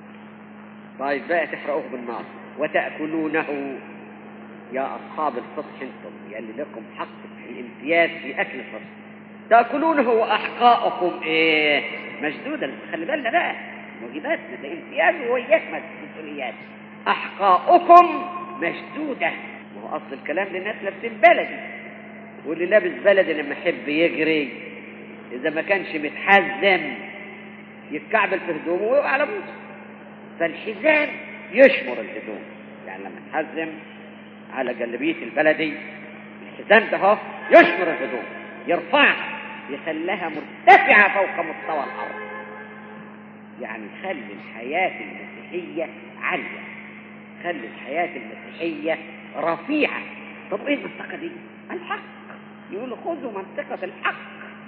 طيب بقى تحرقوه بالنار وتأكلونه يا أصحاب الفصح انتم يلي لكم حق في الامتياز في أكل الفصح تأكلونه وأحقاؤكم إيه مشدودة خلي بالنا بقى واجبات ده امتياز وإياك مسؤوليات أحقاؤكم مشدودة وهو أصل الكلام للناس لابسين بلدي واللي لابس بلدي لما يحب يجري إذا ما كانش متحزم يتكعبل في هدومه ويقع على بوسه فالحزام يشمر الهدوم يعني لما تحزم على جلبية البلدي الحزام ده هو يشمر الهدوم يرفعها يخليها مرتفعة فوق مستوى الأرض يعني خلي الحياة المسيحية عالية خلي الحياة المسيحية رفيعة طب ايه المنطقة دي؟ الحق يقول خذوا منطقة الحق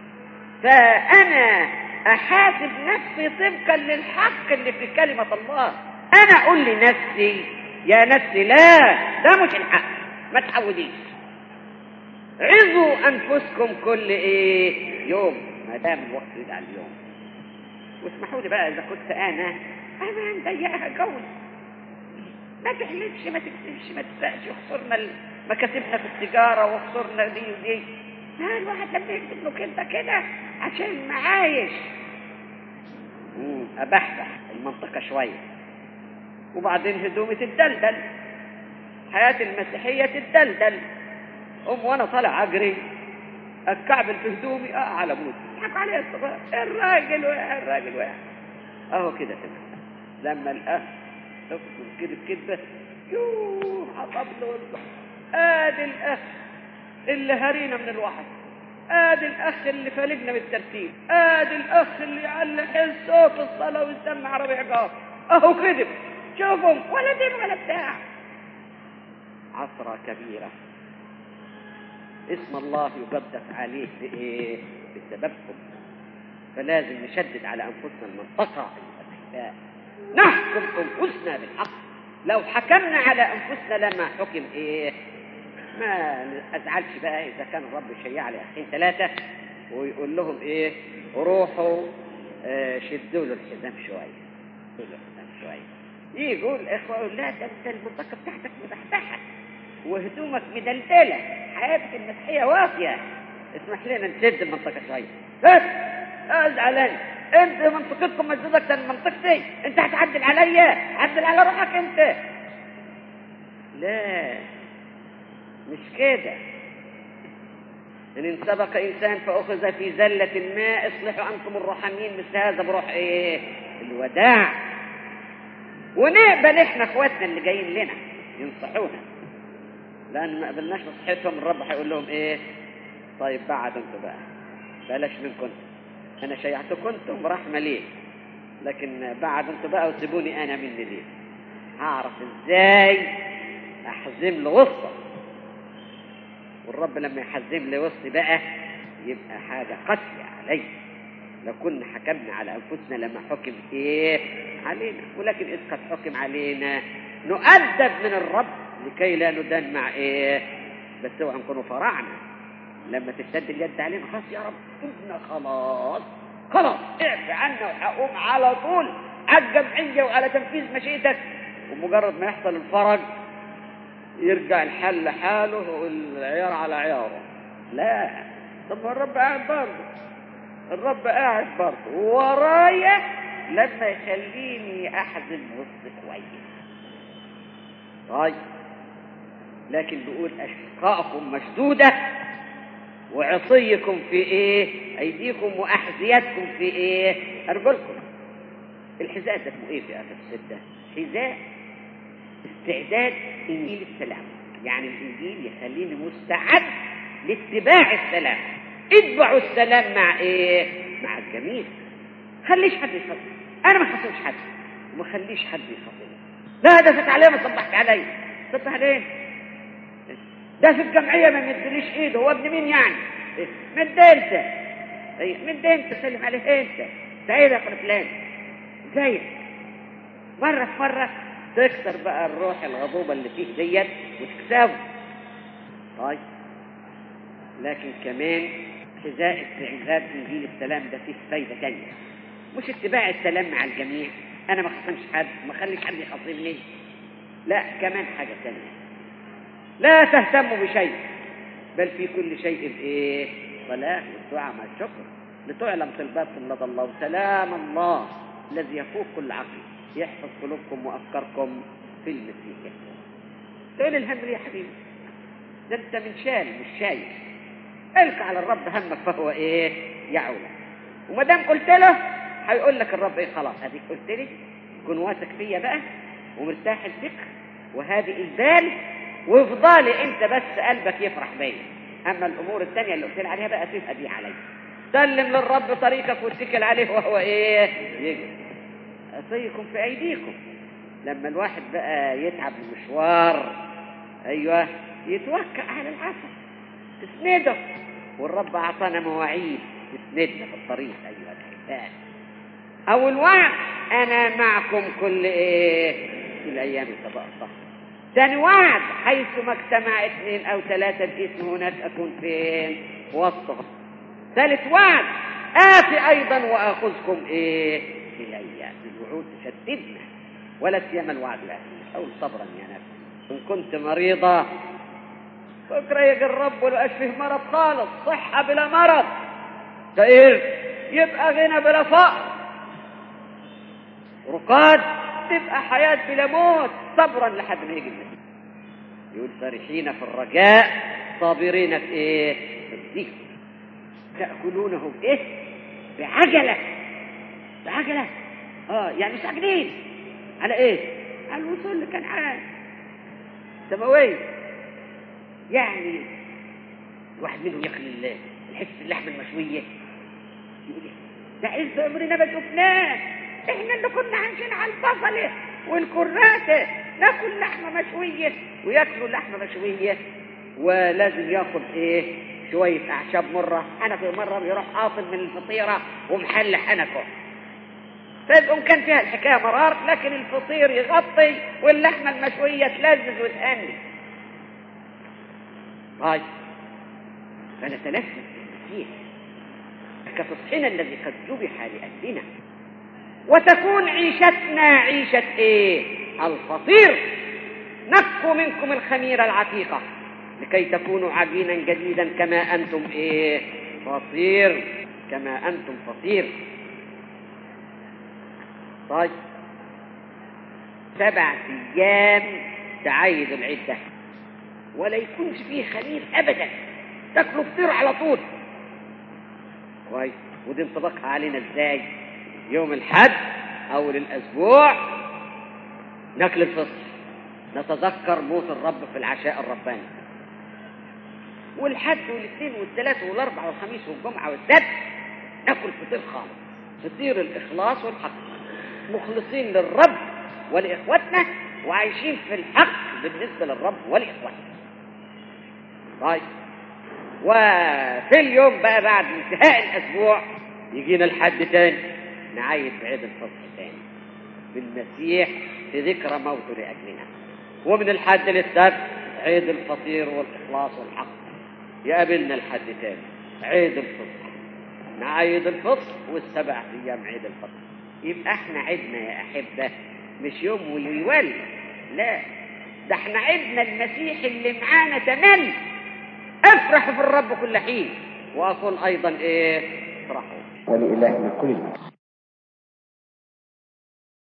فأنا أحاسب نفسي طبقا للحق اللي في كلمة الله أنا أقول لنفسي يا نفسي لا ده مش الحق ما تعوديش عظوا أنفسكم كل إيه يوم ما دام الوقت يدعى اليوم واسمحوا لي بقى إذا كنت أنا أنا مضيقها جوز ما تحلفش ما تكسبش ما تسرقش وخسرنا مكاسبنا في التجارة وخسرنا دي ودي ها الواحد لما يكتب له كلمة كده عشان معايش أبحبح المنطقة شوية وبعدين هدومي تتدلدل حياة المسيحية تتدلدل أم وأنا طالع أجري الكعبل في هدومي اه على موت يضحك علي الصغار الراجل وقع الراجل وقع اهو كده تمام لما الأهل تفضل كده كده يوه حطب له ادي الاخ اللي هرينا من الوحد ادي الاخ اللي فالجنا بالترتيب ادي الاخ اللي يعلق الصوت الصلاه ويسمع ربيع جار اهو كذب شوفهم ولا دين ولا بتاع عصرة كبيرة اسم الله يقدس عليه بإيه؟ بسببكم فلازم نشدد على أنفسنا المنطقة الأحباء نحكم أنفسنا بالحق لو حكمنا على أنفسنا لما حكم إيه ما أزعلش بقى إذا كان الرب يشيع لي أخين ثلاثة ويقول لهم إيه روحوا آه شدوا له الحزام شوية شدوا له الحزام شوية يجوا الإخوة يقول لا ده أنت المنطقة بتاعتك مبحبحة وهدومك مدلدلة حياتك المسيحية واطية اسمح لنا نسد المنطقة شوية بس ازعلان انت منطقتكم مسدودة اكتر من منطقتي انت هتعدل عليا عدل على روحك انت لا مش كده ان سبق انسان فاخذ في زلة الماء اصلحوا انتم الرحمين مثل هذا بروح ايه الوداع ونقبل احنا اخواتنا اللي جايين لنا ينصحونا لان ما قبلناش نصيحتهم الرب هيقول لهم ايه طيب بعد انتوا بقى بلاش منكم انا شيعتكم انتم رحمه ليه لكن بعد انتوا بقى وسيبوني انا مني ليه هعرف ازاي احزم له وسطه والرب لما يحزم لي وسطي بقى يبقى حاجه قاسيه علي لو كنا حكمنا على انفسنا لما حكم ايه علينا ولكن اذ قد حكم علينا نؤدب من الرب لكي لا ندان مع ايه بس اوعى نكونوا فرعنا لما تشتد اليد علينا خلاص يا رب ابنا خلاص خلاص اعفي عنا وحقوم على طول على الجمعية وعلى تنفيذ مشيئتك ومجرد ما يحصل الفرج يرجع الحل لحاله والعيار على عياره لا طب الرب قاعد برضه الرب قاعد برضه ورايا لما يخليني احزن وسط كويس طيب لكن بيقول اشقاءكم مشدوده وعصيكم في ايه ايديكم واحذيتكم في ايه ارجلكم الحذاء ده اسمه ايه في اخر السته حذاء استعداد انجيل السلام يعني الانجيل يخليني مستعد لاتباع السلام اتبعوا السلام مع ايه مع الجميع خليش حد يخاصم انا ما خاصمش حد وما خليش حد يخاصمني لا ده فات عليه ما صبحت عليا صبح عليه ده في الجمعية ما مدليش ايده هو ابن مين يعني مد انت مد انت سلم عليه انت سعيد يا فلان زيك مرة في مرة تكسر بقى الروح الغضوبة اللي فيه ديت وتكسبه طيب لكن كمان حذاء استعداد انجيل السلام ده فيه فايدة تانية مش اتباع السلام مع الجميع انا ما خصمش حد ما خليش حد يخاصمني لا كمان حاجة تانية لا تهتموا بشيء بل في كل شيء بايه صلاة والدعاء مع الشكر لتعلم طلباتكم لدى الله وسلام الله الذي يفوق كل عقل يحفظ قلوبكم وافكاركم في المسيح يسوع فين الهم ليه يا حبيبي ده انت من شال مش شايف الك على الرب همك فهو ايه يعولك وما دام قلت له هيقول لك الرب ايه خلاص اديك قلت لي كن واثق فيا بقى ومرتاح الفكر وهادئ البال وافضلي انت بس قلبك يفرح بيا اما الامور الثانيه اللي قلت لي عليها بقى سيبها دي عليا سلم للرب طريقك واتكل عليه وهو ايه يجري عصيكم في ايديكم لما الواحد بقى يتعب المشوار ايوه يتوكل على العسل تسنده والرب اعطانا مواعيد تسندنا في الطريق ايها الاحباء او الوعد انا معكم كل ايه في الايام سبق الصح ثاني وعد حيث ما اجتمع اثنين او ثلاثه باسم هناك اكون فين وسطهم ثالث وعد آتي أيضا وآخذكم إيه إلي الوعود تشددنا ولا سيما الوعد الأخير أو صبرا يا نفس إن كنت مريضة بكرة يجي الرب ولا فيه مرض خالص صحة بلا مرض فإيه يبقى غنى بلا فقر رقاد تبقى حياة بلا موت صبرا لحد ما يجي المسيح يقول فرحين في الرجاء صابرين في ايه في الذكر تأكلونه بإيه؟ بعجلة بعجلة اه يعني مستعجلين على ايه؟ على الوصول لكنعان سماوية يعني واحد منهم ياكل الحس اللحمة المشوية يقول ده عز عمرنا ما شفناه احنا اللي كنا عايشين على البصلة والكراسة ناكل لحمة مشوية وياكلوا لحمة مشوية ولازم ياخد ايه شوية أعشاب مرة حنفي مرة بيروح قاطم من الفطيرة ومحل حنكه فإن كان فيها الحكاية مرار لكن الفطير يغطي واللحمة المشوية تلذذ وتهني طيب فنتنفس المسيح كفصحنا الذي قد ذبح لأجلنا وتكون عيشتنا عيشة ايه الفطير نقوا منكم الخميرة العتيقة لكي تكونوا عجينا جديدا كما أنتم إيه فطير كما أنتم فطير طيب سبع أيام تعيد العدة ولا يكونش فيه خمير أبدا تاكلوا فطير على طول كويس ودي انطبقها علينا ازاي يوم الحد أول الأسبوع ناكل الفطر نتذكر موت الرب في العشاء الرباني والحد والاثنين والثلاث والاربع والخميس والجمعه والسبت ناكل فطير خالص فطير الاخلاص والحق مخلصين للرب ولاخواتنا وعايشين في الحق بالنسبه للرب ولاخواتنا طيب وفي اليوم بقى بعد انتهاء الاسبوع يجينا الحد تاني نعيد بعيد الفطر تاني بالمسيح في ذكرى موته لاجلنا ومن الحد للسبت عيد الفطير والاخلاص والحق يقابلنا الحد تاني عيد الفطر نعيد الفطر والسبع ايام عيد الفطر يبقى احنا عيدنا يا احبه مش يوم ويولي لا ده احنا عيدنا المسيح اللي معانا تمام افرحوا في الرب كل حين واقول ايضا ايه افرحوا ولإلهنا كل المجد